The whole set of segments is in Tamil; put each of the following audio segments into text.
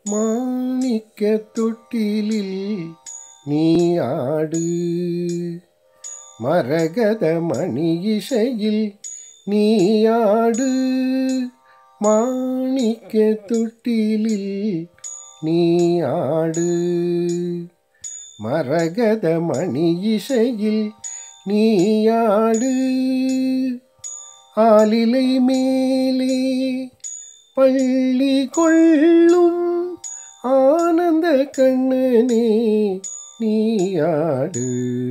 மாணிக்க தொட்டிலில் நீ ஆடு மரகத மணி இசையில் நீ ஆடு மாணிக்க தொட்டிலில் நீ ஆடு மரகத மணி இசையில் நீ ஆடு ஆலிலை மேலே பள்ளி கொள்ளும் ஆனந்த கண்ணனே நீயாடு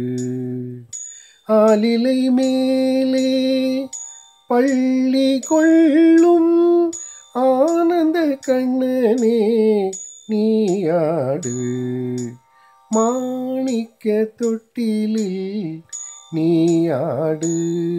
ஆலிலை மேலே பள்ளி கொள்ளும் ஆனந்த கண்ணனே நீயாடு மாணிக்க தொட்டிலில் நீயாடு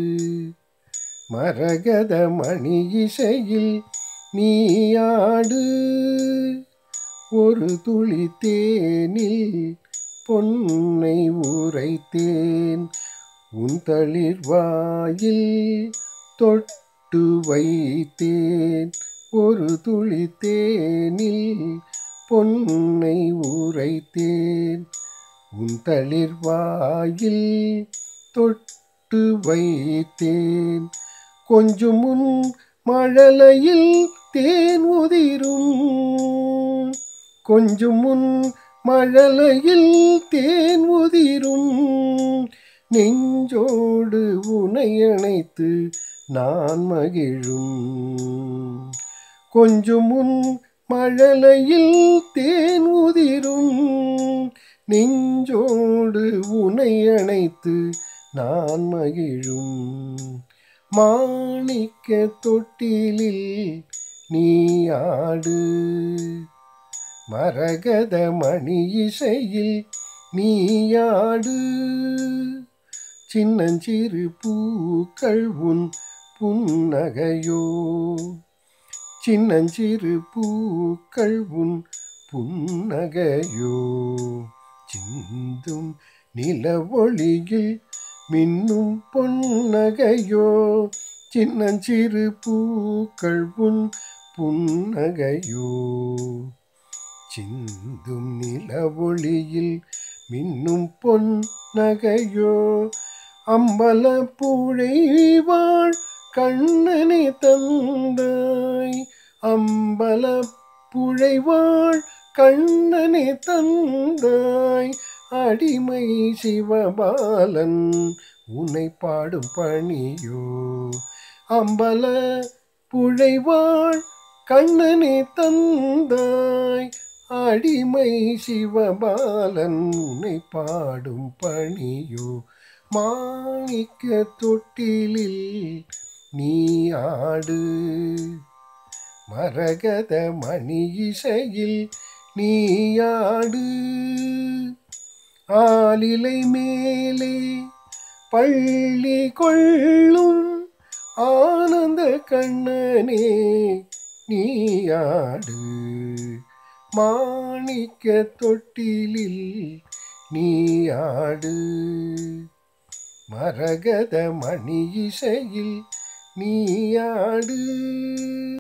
மரகத மணி இசையில் நீயாடு ஒரு துளி தேனில் பொன்னை உரைத்தேன் உன் தளிர் வாயில் தொட்டு வைத்தேன் ஒரு துளி தேனில் பொன்னை உரைத்தேன் உன் தளிர் வாயில் தொட்டு வைத்தேன் கொஞ்சம் முன் மழலையில் தேன் உதிரும் கொஞ்சம் முன் மழலையில் தேன் உதிரும் நெஞ்சோடு உனை அணைத்து நான் மகிழும் கொஞ்சம் முன் மழலையில் தேன் உதிரும் நெஞ்சோடு உனை அணைத்து நான் மகிழும் மாணிக்க தொட்டிலில் நீ ஆடு மரகத மணி இசையில் நீயாடு சின்னஞ்சிறு பூக்கள் உன் புன்னகையோ சின்னஞ்சிறு பூக்கள் உன் புன்னகையோ சிந்தும் நில ஒளியில் மின்னும் பொன்னகையோ சின்னஞ்சிறு பூக்கள் உன் புன்னகையோ சிந்தும் நில ஒளியில் மின்னும் பொன்னகையோ அம்பல புழைவாள் கண்ணனை தந்தாய் அம்பல புழைவாள் கண்ணனை தந்தாய் அடிமை சிவபாலன் உன்னை பாடும் பணியோ அம்பல புழைவாள் கண்ணனை தந்தாய் அடிமை சிவபாலன் உன்னை பாடும் பணியோ மாணிக்க தொட்டிலில் நீ ஆடு மரகத மணி இசையில் நீயாடு ஆலிலை மேலே பள்ளி கொள்ளும் ஆனந்த கண்ணனே நீயாடு மாணிக்க தொட்டிலில் நீயாடு மரகத மணி இசையில் நீயாடு